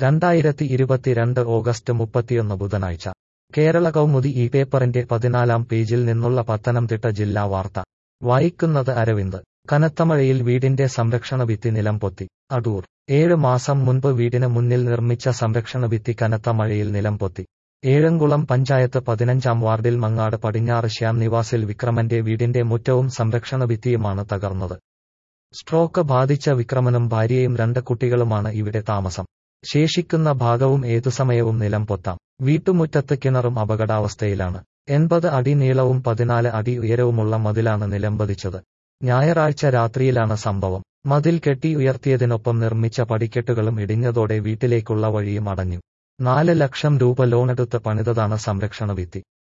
രണ്ടായിരത്തി ഇരുപത്തിരണ്ട് ഓഗസ്റ്റ് മുപ്പത്തിയൊന്ന് ബുധനാഴ്ച കേരള കൗമുദി ഈ പേപ്പറിന്റെ പതിനാലാം പേജിൽ നിന്നുള്ള പത്തനംതിട്ട ജില്ലാ വാർത്ത വായിക്കുന്നത് അരവിന്ദ് കനത്തമഴയിൽ വീടിന്റെ സംരക്ഷണ ഭിത്തി നിലം പൊത്തി അടൂർ ഏഴ് മാസം മുൻപ് വീടിന് മുന്നിൽ നിർമ്മിച്ച സംരക്ഷണ ഭിത്തി കനത്ത മഴയിൽ നിലം പൊത്തി ഏഴംകുളം പഞ്ചായത്ത് പതിനഞ്ചാം വാർഡിൽ മങ്ങാട് പടിഞ്ഞാറ് ശ്യാം നിവാസിൽ വിക്രമന്റെ വീടിന്റെ മുറ്റവും സംരക്ഷണ ഭിത്തിയുമാണ് തകർന്നത് സ്ട്രോക്ക് ബാധിച്ച വിക്രമനും ഭാര്യയും രണ്ട് കുട്ടികളുമാണ് ഇവിടെ താമസം ശേഷിക്കുന്ന ഭാഗവും ഏതുസമയവും നിലം പൊത്താം വീട്ടുമുറ്റത്ത് കിണറും അപകടാവസ്ഥയിലാണ് എൺപത് അടി നീളവും പതിനാല് അടി ഉയരവുമുള്ള മതിലാണ് നിലംപതിച്ചത് ഞായറാഴ്ച രാത്രിയിലാണ് സംഭവം മതിൽ കെട്ടി ഉയർത്തിയതിനൊപ്പം നിർമ്മിച്ച പടിക്കെട്ടുകളും ഇടിഞ്ഞതോടെ വീട്ടിലേക്കുള്ള വഴിയും അടഞ്ഞു നാല് ലക്ഷം രൂപ ലോണെടുത്ത് പണിതതാണ് സംരക്ഷണ ഭിത്തി